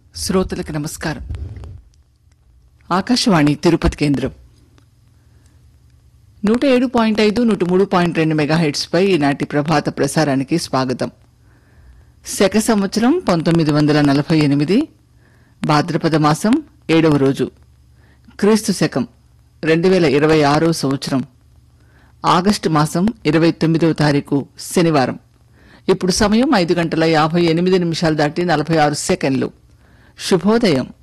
శ్రోతలకు నమస్కారం ఆకాశవాణి తిరుపతి కేంద్రం నూట ఏడు పాయింట్ ఐదు నూట మూడు పాయింట్ రెండు మెగాహెట్స్ పై ఈనాటి ప్రభాత ప్రసారానికి స్వాగతం శక సంవత్సరం పంతొమ్మిది వందల నలభై ఎనిమిది భాద్రపద మాసం ఏడవ రోజు క్రీస్తు శకం రెండు వేల ఇరవై ఆరో సంవత్సరం ఆగస్టు మాసం ఇరవై తొమ్మిదవ తారీఖు శనివారం ఇప్పుడు సమయం ఐదు గంటల యాభై ఎనిమిది నిమిషాలు దాటి నలభై ఆరు సెకండ్లు శుభోదయం